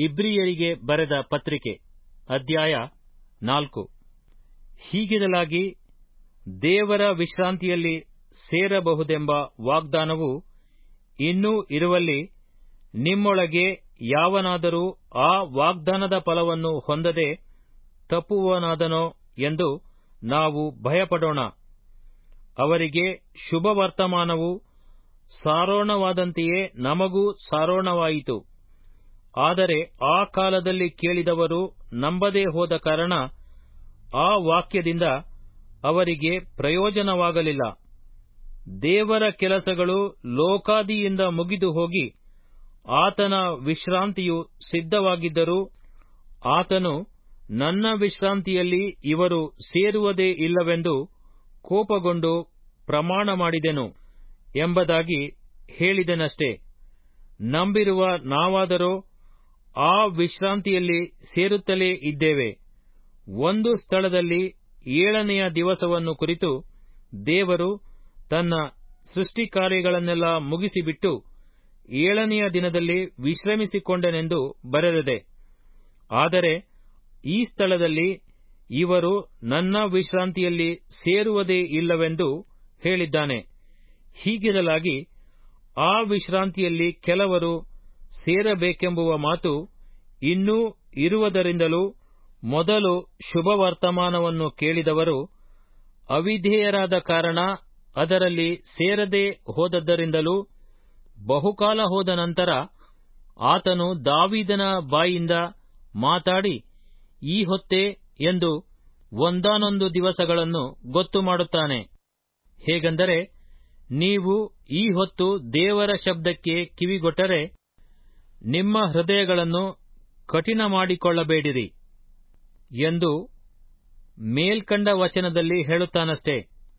ಇಬ್ರಿಯರಿಗೆ ಬರೆದ ಪತ್ರಿಕೆ ಅಧ್ಯಾಯ ನಾಲ್ಕು ಹೀಗಿರಲಾಗಿ ದೇವರ ವಿಶ್ರಾಂತಿಯಲ್ಲಿ ಸೇರಬಹುದೆಂಬ ವಾಗ್ದಾನವು ಇನ್ನೂ ಇರುವಲ್ಲಿ ನಿಮ್ಮೊಳಗೆ ಯಾವನಾದರೂ ಆ ವಾಗ್ದಾನದ ಫಲವನ್ನು ಹೊಂದದೆ ತಪ್ಪುವವನಾದನೋ ಎಂದು ನಾವು ಭಯಪಡೋಣ ಅವರಿಗೆ ಶುಭವರ್ತಮಾನವು ಸಾರೋಣವಾದಂತೆಯೇ ನಮಗೂ ಸಾರೋಣವಾಯಿತು ಆದರೆ ಆ ಕಾಲದಲ್ಲಿ ಕೇಳಿದವರು ನಂಬದೆ ಹೋದ ಕಾರಣ ಆ ವಾಕ್ಯದಿಂದ ಅವರಿಗೆ ಪ್ರಯೋಜನವಾಗಲಿಲ್ಲ ದೇವರ ಕೆಲಸಗಳು ಲೋಕಾದಿಯಿಂದ ಮುಗಿದು ಹೋಗಿ ಆತನ ವಿಶ್ರಾಂತಿಯು ಸಿದ್ಧವಾಗಿದ್ದರೂ ಆತನು ನನ್ನ ವಿಶ್ರಾಂತಿಯಲ್ಲಿ ಇವರು ಸೇರುವುದೇ ಇಲ್ಲವೆಂದು ಕೋಪಗೊಂಡು ಪ್ರಮಾಣ ಮಾಡಿದೆನು ಎಂಬುದಾಗಿ ಹೇಳಿದೆನಷ್ಟೇ ನಂಬಿರುವ ನಾವಾದರೋ ಆ ವಿಶ್ರಾಂತಿಯಲ್ಲಿ ಸೇರುತ್ತಲೇ ಇದ್ದೇವೆ ಒಂದು ಸ್ಥಳದಲ್ಲಿ ಏಳನೆಯ ದಿವಸವನ್ನು ಕುರಿತು ದೇವರು ತನ್ನ ಸೃಷ್ಟಿಕಾರ್ಯಗಳನ್ನೆಲ್ಲ ಮುಗಿಸಿಬಿಟ್ಟು ಏಳನೆಯ ದಿನದಲ್ಲಿ ವಿಶ್ರಮಿಸಿಕೊಂಡನೆಂದು ಬರೆದಿದೆ ಆದರೆ ಈ ಸ್ಥಳದಲ್ಲಿ ಇವರು ನನ್ನ ವಿಶ್ರಾಂತಿಯಲ್ಲಿ ಸೇರುವುದೇ ಇಲ್ಲವೆಂದು ಹೇಳಿದ್ದಾನೆ ಹೀಗಿರಲಾಗಿ ಆ ವಿಶ್ರಾಂತಿಯಲ್ಲಿ ಕೆಲವರು ಸೇರಬೇಕೆಂಬುವ ಮಾತು ಇನ್ನೂ ಇರುವುದರಿಂದಲೂ ಮೊದಲು ಶುಭವರ್ತಮಾನವನ್ನು ಕೇಳಿದವರು ಅವಿಧೇಯರಾದ ಕಾರಣ ಅದರಲ್ಲಿ ಸೇರದೆ ಹೋದದ್ದರಿಂದಲೂ ಬಹುಕಾಲ ಹೋದ ನಂತರ ಆತನು ದಾವಿದನ ಬಾಯಿಂದ ಮಾತಾಡಿ ಈ ಹೊತ್ತೇ ಎಂದು ಒಂದಾನೊಂದು ದಿವಸಗಳನ್ನು ಗೊತ್ತು ಮಾಡುತ್ತಾನೆ ಹೇಗೆಂದರೆ ನೀವು ಈ ಹೊತ್ತು ದೇವರ ಶಬ್ದಕ್ಕೆ ಕಿವಿಗೊಟ್ಟರೆ ನಿಮ್ಮ ಹೃದಯಗಳನ್ನು ಕಠಿಣ ಮಾಡಿಕೊಳ್ಳಬೇಡಿರಿ ಎಂದು ಮೇಲ್ಕಂಡ ವಚನದಲ್ಲಿ ಹೇಳುತ್ತಾನಷ್ಟೇ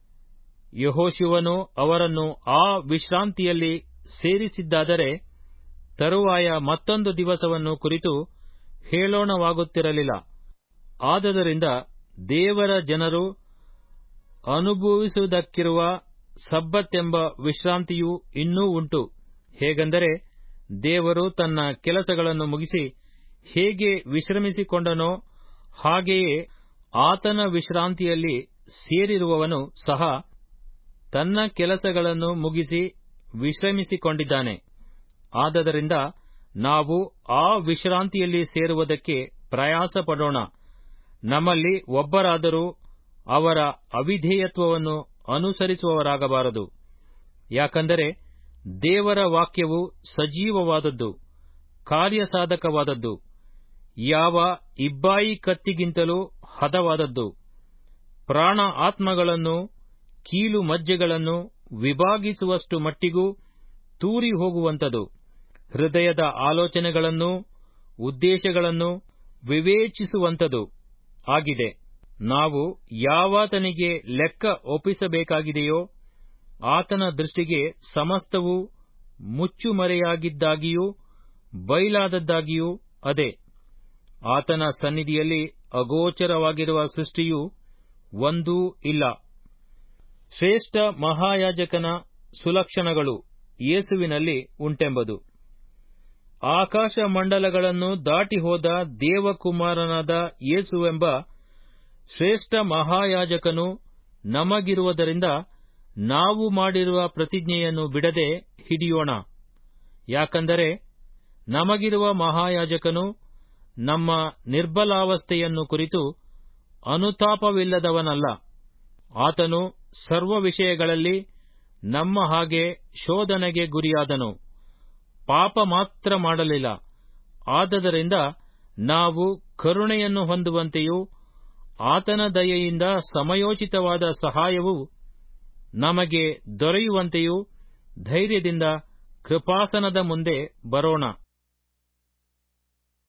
ಯಹೋಶುವನು ಅವರನ್ನು ಆ ವಿಶ್ರಾಂತಿಯಲ್ಲಿ ಸೇರಿಸಿದ್ದಾದರೆ ತರುವಾಯ ಮತ್ತೊಂದು ದಿವಸವನ್ನು ಕುರಿತು ಹೇಳೋಣವಾಗುತ್ತಿರಲಿಲ್ಲ ಆದದರಿಂದ ದೇವರ ಜನರು ಅನುಭವಿಸುವುದಕ್ಕಿರುವ ಸಬ್ಬತ್ತೆಂಬ ವಿಶ್ರಾಂತಿಯೂ ಇನ್ನೂ ಉಂಟು ಹೇಗೆಂದರೆ ದೇವರು ತನ್ನ ಕೆಲಸಗಳನ್ನು ಮುಗಿಸಿ ಹೇಗೆ ವಿಶ್ರಮಿಸಿಕೊಂಡನೋ ಹಾಗೆಯೇ ಆತನ ವಿಶ್ರಾಂತಿಯಲ್ಲಿ ಸೇರಿರುವವನು ಸಹ ತನ್ನ ಕೆಲಸಗಳನ್ನು ಮುಗಿಸಿ ವಿಶ್ರಮಿಸಿಕೊಂಡಿದ್ದಾನೆ ಆದದರಿಂದ ನಾವು ಆ ವಿಶ್ರಾಂತಿಯಲ್ಲಿ ಸೇರುವುದಕ್ಕೆ ಪ್ರಯಾಸ ಪಡೋಣ ನಮ್ಮಲ್ಲಿ ಒಬ್ಬರಾದರೂ ಅವರ ಅವಿಧೇಯತ್ವವನ್ನು ಅನುಸರಿಸುವವರಾಗಬಾರದು ಯಾಕಂದರೆ ದೇವರ ವಾಕ್ಯವು ಸಜೀವವಾದದ್ದು ಕಾರ್ಯಸಾಧಕವಾದದ್ದು ಯಾವ ಇಬ್ಬಾಯಿ ಕತ್ತಿಗಿಂತಲೂ ಹದವಾದದ್ದು ಪ್ರಾಣ ಆತ್ಮಗಳನ್ನು ಕೀಲು ಮಜ್ಜೆಗಳನ್ನು ವಿಭಾಗಿಸುವಷ್ಟು ಮಟ್ಟಿಗೂ ತೂರಿ ಹೋಗುವಂಥದು ಹೃದಯದ ಆಲೋಚನೆಗಳನ್ನು ಉದ್ದೇಶಗಳನ್ನು ವಿವೇಚಿಸುವಂಥದು ಆಗಿದೆ ನಾವು ಯಾವಾತನಿಗೆ ಲೆಕ್ಕ ಒಪ್ಪಿಸಬೇಕಾಗಿದೆಯೋ ಆತನ ದೃಷ್ಟಿಗೆ ಸಮಸ್ತವೂ ಮುಚ್ಚುಮರೆಯಾಗಿದ್ದಾಗಿಯೂ ಬಯಲಾದದ್ದಾಗಿಯೂ ಅದೇ ಆತನ ಸನ್ನಿಧಿಯಲ್ಲಿ ಅಗೋಚರವಾಗಿರುವ ಸೃಷ್ಟಿಯು ಒಂದೂ ಇಲ್ಲ ಶ್ರೇಷ್ಠ ಮಹಾಯಾಜಕನ ಸುಲಕ್ಷಣಗಳು ಯೇಸುವಿನಲ್ಲಿ ಉಂಟೆಂಬುದು ಆಕಾಶ ಮಂಡಲಗಳನ್ನು ದಾಟಿ ಹೋದ ದೇವಕುಮಾರನಾದ ಯೇಸುವೆಂಬ ಶ್ರೇಷ್ಠ ಮಹಾಯಾಜಕನು ನಮಗಿರುವುದರಿಂದ ನಾವು ಮಾಡಿರುವ ಪ್ರತಿಜ್ಞೆಯನ್ನು ಬಿಡದೆ ಹಿಡಿಯೋಣ ಯಾಕಂದರೆ ನಮಗಿರುವ ಮಹಾಯಾಜಕನು ನಮ್ಮ ನಿರ್ಬಲಾವಸ್ಥೆಯನ್ನು ಕುರಿತು ಅನುತಾಪವಿಲ್ಲದವನಲ್ಲ ಆತನು ಸರ್ವ ವಿಷಯಗಳಲ್ಲಿ ನಮ್ಮ ಹಾಗೆ ಶೋಧನೆಗೆ ಗುರಿಯಾದನು ಪಾಪ ಮಾತ್ರ ಮಾಡಲಿಲ್ಲ ಆದದರಿಂದ ನಾವು ಕರುಣೆಯನ್ನು ಹೊಂದುವಂತೆಯೂ ಆತನ ದಯೆಯಿಂದ ಸಮಯೋಚಿತವಾದ ಸಹಾಯವು ನಮಗೆ ದೊರೆಯುವಂತೆಯೂ ಧೈರ್ಯದಿಂದ ಕೃಪಾಸನದ ಮುಂದೆ ಬರೋಣ